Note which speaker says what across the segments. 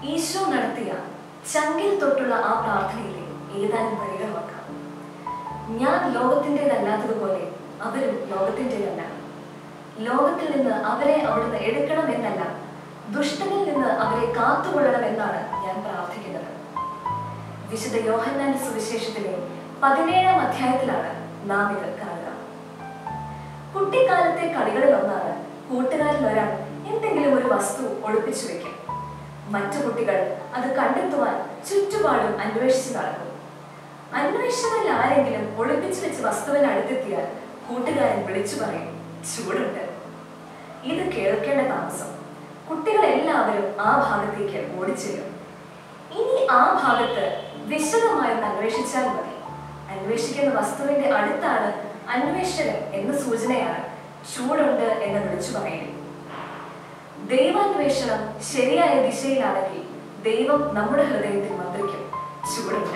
Speaker 1: ഈശോ നടത്തിയ ചങ്കിൽ തൊട്ടുള്ള ആ പ്രാർത്ഥനയിലെ ഏതാനും വരികൾ നോക്കാം ഞാൻ ലോകത്തിൻ്റെതല്ലാത്തതുപോലെ അവരും ലോകത്തിൻ്റെതല്ല ലോകത്തിൽ നിന്ന് അവരെ അവിടുന്ന് എടുക്കണം എന്നല്ല ദുഷ്ടനിൽ നിന്ന് അവരെ കാത്തുകൊള്ളണം എന്നാണ് ഞാൻ പ്രാർത്ഥിക്കുന്നത് വിശുദ്ധ യോഹന്നാന്റെ സുവിശേഷത്തിലെ പതിനേഴാം അധ്യായത്തിലാണ് നാം ഇത് കാണുക കുട്ടിക്കാലത്തെ കളികളിൽ ഒന്നാണ് കൂട്ടുകാരിൽ ഒരാൾ എന്തെങ്കിലും ഒരു വസ്തു ഒളിപ്പിച്ചു വെക്കും മറ്റു കുട്ടികൾ അത് കണ്ടെത്തുവാൻ ചുറ്റുപാടും അന്വേഷിച്ചു നടക്കും അന്വേഷകരിൽ ആരെങ്കിലും ഒളിപ്പിച്ചു വെച്ച വസ്തുവിന് അടുത്തെത്തിയാൽ കൂട്ടുകാരൻ വിളിച്ചു പറയും ചൂടുണ്ട് ഇത് കേൾക്കേണ്ട താമസം കുട്ടികളെല്ലാവരും ആ ഭാഗത്തേക്ക് ഓടിച്ചെല്ലും ഇനി ആ ഭാഗത്ത് വിശദമായി അന്വേഷിച്ചാൽ മതി അന്വേഷിക്കുന്ന വസ്തുവിന്റെ അടുത്താണ് അന്വേഷകൻ എന്ന സൂചനയാണ് ചൂടുണ്ട് എന്ന് വിളിച്ചു പറയുന്നത് ദൈവാന്വേഷണം ശരിയായ ദിശയിലാണെങ്കിൽ ദൈവം നമ്മുടെ ഹൃദയത്തിൽ മന്ത്രിക്കും ചൂടുണ്ട്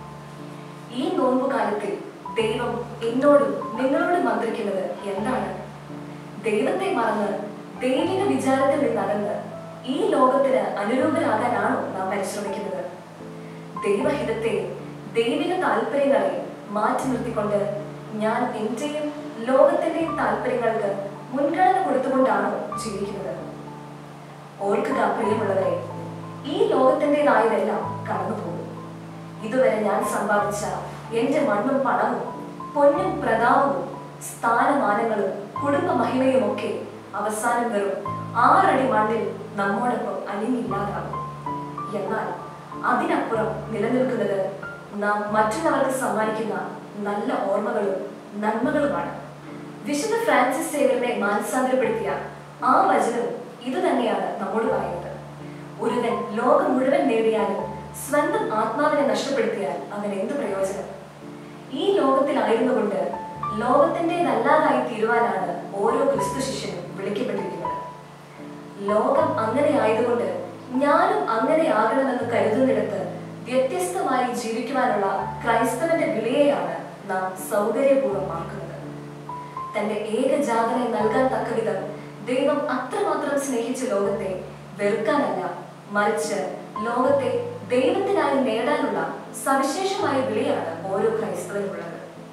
Speaker 1: ഈ നോമ്പുകാലത്തിൽ ദൈവം എന്നോടും നിങ്ങളോടും മന്ത്രിക്കുന്നത് എന്താണ് ദൈവത്തെ മറന്ന് ദൈവിക വിചാരത്തിൽ നിന്നകന്ന് ഈ ലോകത്തിന് അനുരൂപരാകാനാണോ നാം പരിശ്രമിക്കുന്നത് ദൈവഹിതത്തെ ദൈവിക താല്പര്യങ്ങളെ മാറ്റി നിർത്തിക്കൊണ്ട് ഞാൻ എന്റെയും ലോകത്തിന്റെയും താല്പര്യങ്ങൾക്ക് മുൻഗണന കൊടുത്തുകൊണ്ടാണോ ജീവിക്കുന്നത് ഓർക്കുക പ്രിയമുള്ളവരെ ഈ ലോകത്തിൻ്റെതായതെല്ലാം കടന്നുപോകും ഇതുവരെ ഞാൻ സമ്പാദിച്ച എന്റെ മണ്ണും പണവും പൊന്നും പ്രതാപവും സ്ഥാനമാനങ്ങളും കുടുംബ മഹിമയും ഒക്കെ അവസാനം വെറും ആറടി മണ്ണിൽ നമ്മോടൊപ്പം അലിഞ്ഞില്ലാതാകും എന്നാൽ അതിനപ്പുറം നിലനിൽക്കുന്നത് നാം മറ്റുള്ളവർക്ക് സമ്മാനിക്കുന്ന നല്ല ഓർമ്മകളും നന്മകളുമാണ് വിശുദ്ധ ഫ്രാൻസിസ് സേവരനെ മാനസാന്തരപ്പെടുത്തിയ ആ വചനവും ഇത് തന്നെയാണ് നമ്മോട് പറയുന്നത് ഒരുവൻ ലോകം മുഴുവൻ നേടിയാലും സ്വന്തം ആത്മാവിനെ നഷ്ടപ്പെടുത്തിയാൽ അവൻ എന്ത് പ്രയോജനം ഈ ലോകത്തിലായിരുന്നുകൊണ്ട് ലോകത്തിൻ്റെതല്ലാതായി തീരുവാനാണ് ഓരോ ക്രിസ്തു ശിഷ്യനും വിളിക്കപ്പെട്ടിരിക്കുന്നത് ലോകം അങ്ങനെ ആയതുകൊണ്ട് ഞാനും അങ്ങനെ ആകണമെന്ന് കരുതുന്നിടത്ത് വ്യത്യസ്തമായി ജീവിക്കുവാനുള്ള ക്രൈസ്തവന്റെ വിളിയെയാണ് നാം സൗകര്യപൂർവ്വം ആക്കുന്നത് തന്റെ ഏകജാതനെ നൽകാൻ തക്കവിധം ദൈവം അത്രമാത്രം സ്നേഹിച്ച ലോകത്തെ വെറുക്കാനല്ല മറിച്ച് ലോകത്തെ ദൈവത്തിനായി നേടാനുള്ള സവിശേഷമായ വിളിയാണ് ഓരോ ക്രൈസ്തവനുള്ളത്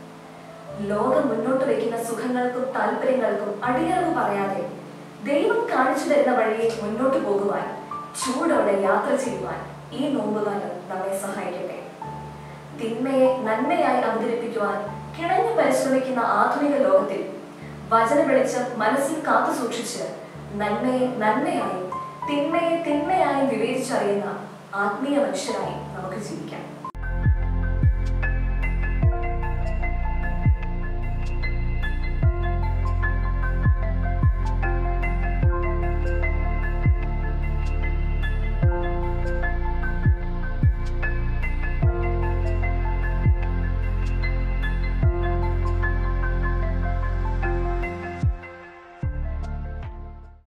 Speaker 1: ലോകം മുന്നോട്ട് വയ്ക്കുന്ന സുഖങ്ങൾക്കും താല്പര്യങ്ങൾക്കും അടിയറവ് പറയാതെ ദൈവം കാണിച്ചു തരുന്ന വഴിയെ മുന്നോട്ട് പോകുവാൻ ചൂടോടെ യാത്ര ചെയ്യുവാൻ ഈ നോമ്പുകാലം നമ്മെ സഹായിക്കട്ടെ തിന്മയെ നന്മയായി അവതരിപ്പിക്കുവാൻ കിണഞ്ഞു പരിശ്രമിക്കുന്ന ആധുനിക ലോകത്തിൽ വചന വെളിച്ചം മനസ്സിൽ കാത്തു സൂക്ഷിച്ച് നന്മയെ നന്മയായും തിന്മയെ തിന്മയായും വിവേചിച്ചറിയുന്ന ആത്മീയ മനുഷ്യരായി നമുക്ക് ജീവിക്കാം